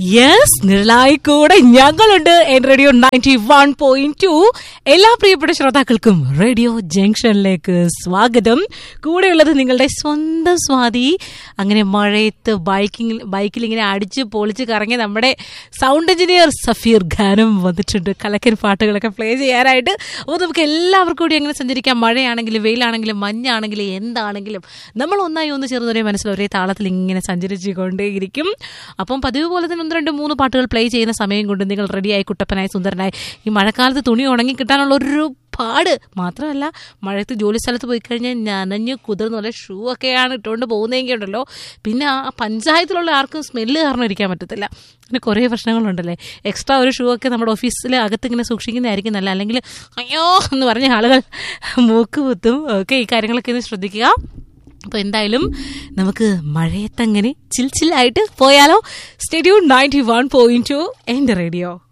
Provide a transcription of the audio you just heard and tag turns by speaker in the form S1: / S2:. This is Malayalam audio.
S1: യെസ് നിഴലായി കൂടെ ഞങ്ങളുണ്ട് N radio ninety one point two എല്ലാ പ്രിയപ്പെട്ട ശ്രോതാക്കൾക്കും റേഡിയോ ജംഗ്ഷനിലേക്ക് സ്വാഗതം കൂടെയുള്ളത് നിങ്ങളുടെ സ്വന്തം സ്വാതി അങ്ങനെ മഴയത്ത് ബൈക്കിംഗ് ബൈക്കിൽ ഇങ്ങനെ അടിച്ച് പൊളിച്ച് കറങ്ങി നമ്മുടെ സൗണ്ട് എഞ്ചിനീയർ സഫീർ ഖാനും വന്നിട്ടുണ്ട് കലക്കൻ പാട്ടുകളൊക്കെ പ്ലേ ചെയ്യാനായിട്ട് അപ്പോൾ നമുക്ക് എല്ലാവർക്കും കൂടി അങ്ങനെ സഞ്ചരിക്കാം മഴയാണെങ്കിലും വെയിലാണെങ്കിലും മഞ്ഞാണെങ്കിലും എന്താണെങ്കിലും നമ്മൾ ഒന്നായി ഒന്ന് ചേർന്ന് ഒരേ മനസ്സിൽ ഒരേ താളത്തിൽ ഇങ്ങനെ സഞ്ചരിച്ചു കൊണ്ടേയിരിക്കും അപ്പം പതിവ് പോലെ തന്നെ ഒന്ന് രണ്ട് മൂന്ന് പാട്ടുകൾ പ്ലേ ചെയ്യുന്ന സമയം കൊണ്ട് നിങ്ങൾ റെഡിയായി കുട്ടപ്പനായി സുന്ദരനായി ഈ മഴക്കാലത്ത് തുണി ഉണങ്ങി കിട്ടാനുള്ള ഒരു പാട് മാത്രമല്ല മഴയത്ത് ജോലി സ്ഥലത്ത് പോയി കഴിഞ്ഞാൽ നനഞ്ഞ് കുതിർന്ന് പോലെ ഷൂ ഒക്കെയാണ് ഇട്ടുകൊണ്ട് പോകുന്നതെങ്കിൽ ഉണ്ടല്ലോ പിന്നെ ആ പഞ്ചായത്തിലുള്ള ആർക്കും സ്മെല്ല് കാരണം ഇരിക്കാൻ പറ്റത്തില്ല പിന്നെ കുറേ പ്രശ്നങ്ങളുണ്ടല്ലേ എക്സ്ട്രാ ഒരു ഷൂ ഒക്കെ നമ്മുടെ ഓഫീസിൽ അകത്ത് ഇങ്ങനെ സൂക്ഷിക്കുന്നതായിരിക്കും നല്ല അല്ലെങ്കിൽ അയ്യോ എന്ന് പറഞ്ഞ ആളുകൾ മൂക്ക് കുത്തും ഒക്കെ ഈ കാര്യങ്ങളൊക്കെ ഒന്ന് ശ്രദ്ധിക്കുക അപ്പോൾ എന്തായാലും നമുക്ക് മഴയത്തങ്ങനെ ചിൽ ചില്ലായിട്ട് പോയാലോ studio ninety one point two എൻ്റെ റേഡിയോ